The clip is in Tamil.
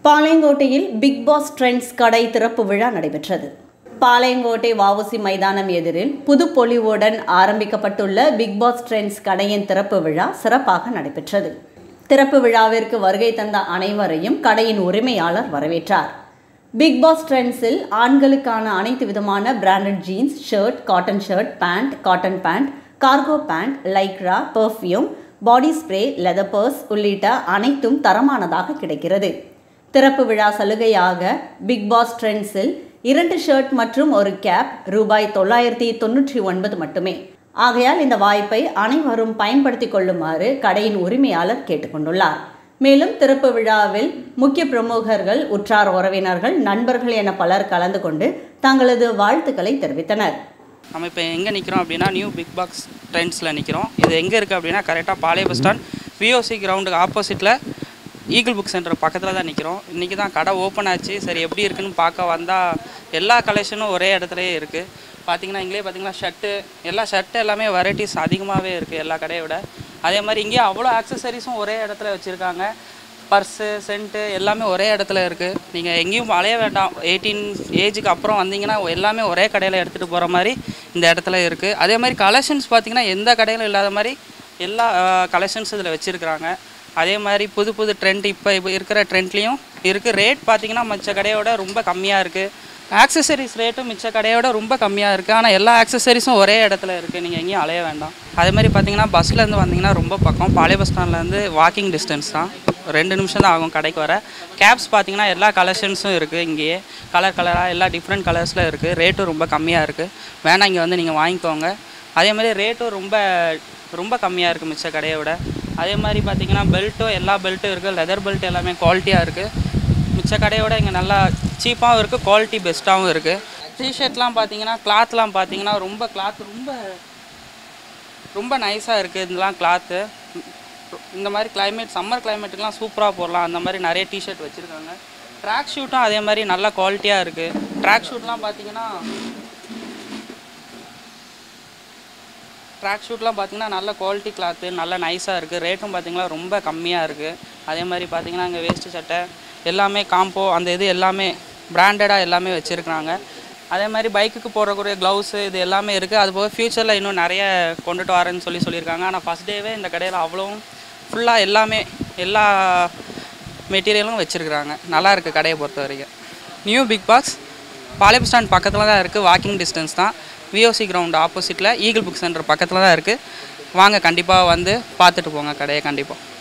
பாளையங்கோட்டையில் பிக் பாஸ் ட்ரெண்ட்ஸ் கடை திறப்பு விழா நடைபெற்றது பாளையங்கோட்டை வஉசி மைதானம் எதிரில் புது பொலிவுடன் ஆரம்பிக்கப்பட்டுள்ள பிக் பாஸ் ட்ரெண்ட்ஸ் கடையின் திறப்பு விழா சிறப்பாக நடைபெற்றது திறப்பு விழாவிற்கு வருகை தந்த அனைவரையும் கடையின் உரிமையாளர் வரவேற்றார் பிக் பாஸ் ட்ரெண்ட்ஸில் ஆண்களுக்கான அனைத்து விதமான branded jeans shirt cotton shirt pant cotton pant cargo pant Lycra perfume body spray leather purse உள்ளிட்ட அனைத்தும் தரமானதாக கிடைக்கிறது திறப்பு விழா சலுகையாக பிக் பாஸ் ட்ரெண்ட்ஸில் இரண்டு ஷர்ட் மற்றும் ஒரு கேப் ரூபாய் தொள்ளாயிரத்தி தொண்ணூற்றி ஒன்பது மட்டுமே ஆகையால் இந்த வாய்ப்பை அனைவரும் பயன்படுத்திக் கொள்ளுமாறு கடையின் உரிமையாளர் கேட்டுக்கொண்டுள்ளார் மேலும் திறப்பு விழாவில் முக்கிய பிரமுகர்கள் உற்றார் உறவினர்கள் நண்பர்கள் என பலர் கலந்து கொண்டு தங்களது வாழ்த்துக்களை தெரிவித்தனர் நம்ம இப்போ எங்கே நிற்கிறோம் அப்படின்னா நியூ பிக் பாக்ஸ் ட்ரெண்ட்ஸில் நிற்கிறோம் இது எங்கே இருக்குது அப்படின்னா கரெக்டாக பாளைய பஸ் ஸ்டாண்ட் விஓசி கிரவுண்டுக்கு ஆப்போசிட்டில் ஈகிள் புக் சென்டர் பக்கத்தில் தான் நிற்கிறோம் இன்றைக்கி தான் கடை ஓப்பன் ஆச்சு சரி எப்படி இருக்குன்னு பார்க்க வந்தால் எல்லா கலெக்ஷனும் ஒரே இடத்துலையே இருக்குது பார்த்தீங்கன்னா இங்கேயே பார்த்தீங்கன்னா ஷர்ட்டு எல்லா ஷர்ட்டு எல்லாமே வெரைட்டிஸ் அதிகமாகவே இருக்குது எல்லா கடையை விட அதே மாதிரி இங்கேயே அவ்வளோ ஆக்சசரிஸும் ஒரே இடத்துல வச்சுருக்காங்க பர்ஸு சென்ட்டு எல்லாமே ஒரே இடத்துல இருக்குது நீங்கள் எங்கேயும் அலைய வேண்டாம் எயிட்டீன் ஏஜுக்கு அப்புறம் வந்தீங்கன்னா எல்லாமே ஒரே கடையில் எடுத்துகிட்டு போகிற மாதிரி இந்த இடத்துல இருக்குது அதே மாதிரி கலெக்ஷன்ஸ் பார்த்தீங்கன்னா எந்த கடையிலும் இல்லாத மாதிரி எல்லா கலெக்ஷன்ஸ் இதில் வச்சுருக்குறாங்க அதே மாதிரி புது புது ட்ரெண்ட் இப்போ இப்போ இருக்கிற ட்ரெண்ட்லேயும் இருக்குது ரேட் பார்த்தீங்கன்னா மிச்ச கடையோட ரொம்ப கம்மியாக இருக்குது ஆக்சசரிஸ் ரேட்டும் மிச்ச கடையோட ரொம்ப கம்மியாக இருக்குது ஆனால் எல்லா ஆக்சசரிஸும் ஒரே இடத்துல இருக்குது நீங்கள் எங்கேயும் அலைய வேண்டாம் அதே மாதிரி பார்த்தீங்கன்னா பஸ்லேருந்து வந்தீங்கன்னா ரொம்ப பக்கம் பாளைய பஸ் ஸ்டாண்ட்லேருந்து வாக்கிங் டிஸ்டன்ஸ் தான் ரெண்டு நிமிஷம் தான் ஆகும் கடைக்கு வர கேப்ஸ் பார்த்தீங்கன்னா எல்லா கலெக்ஷன்ஸும் இருக்குது இங்கேயே கலர் கலராக எல்லா டிஃப்ரெண்ட் கலர்ஸில் இருக்குது ரேட்டும் ரொம்ப கம்மியாக இருக்குது வேணால் இங்கே வந்து நீங்கள் வாங்கிக்கோங்க அதே மாதிரி ரேட்டும் ரொம்ப ரொம்ப கம்மியாக இருக்குது மிச்ச கடையை விட அதே மாதிரி பார்த்தீங்கன்னா பெல்ட்டும் எல்லா பெல்ட்டும் இருக்குது லெதர் பெல்ட் எல்லாமே குவாலிட்டியாக இருக்குது மிச்ச கடையோட இங்கே நல்லா சீப்பாகவும் இருக்குது குவாலிட்டி பெஸ்ட்டாகவும் இருக்குது டிஷர்ட்லாம் பார்த்தீங்கன்னா கிளாத்லாம் பார்த்தீங்கன்னா ரொம்ப கிளாத் ரொம்ப ரொம்ப நைஸாக இருக்குது இதெல்லாம் கிளாத்து இந்த மாதிரி கிளைமேட் சம்மர் கிளைமேட்டுக்குலாம் சூப்பராக போடலாம் அந்த மாதிரி நிறைய டிஷர்ட் வச்சுருக்காங்க ட்ராக் ஷூட்டும் அதே மாதிரி நல்ல குவாலிட்டியாக இருக்குது ட்ராக் ஷூட்லாம் பார்த்தீங்கன்னா ட்ராக் ஷூட்லாம் பார்த்தீங்கன்னா நல்ல குவாலிட்டி கிளாத்து நல்ல நைஸாக இருக்குது ரேட்டும் பார்த்தீங்கன்னா ரொம்ப கம்மியாக இருக்குது அதே மாதிரி பார்த்தீங்கன்னா இங்கே வேஸ்ட்டு சட்டை எல்லாமே காம்போ அந்த இது எல்லாமே பிராண்டடாக எல்லாமே வச்சுருக்குறாங்க அதே மாதிரி பைக்குக்கு போடக்கூடிய க்ளவுஸு இது எல்லாமே இருக்குது அது போக ஃப்யூச்சரில் இன்னும் நிறைய கொண்டுட்டு வரேன்னு சொல்லி சொல்லியிருக்காங்க ஆனால் ஃபஸ்ட் டேவே இந்த கடையில் அவ்வளோவும் ஃபுல்லாக எல்லாமே எல்லா மெட்டீரியலும் வச்சுருக்குறாங்க நல்லா இருக்குது கடையை பொறுத்த வரைக்கும் new big box Palayam stand பக்கத்தில் தான் இருக்குது வாக்கிங் டிஸ்டன்ஸ் தான் விஓசி கிரவுண்ட் ஆப்போசிட்டில் ஈகிள் புக் சென்டர் பக்கத்தில் தான் இருக்குது வாங்க கண்டிப்பாக வந்து பார்த்துட்டு போங்க கடையை கண்டிப்பாக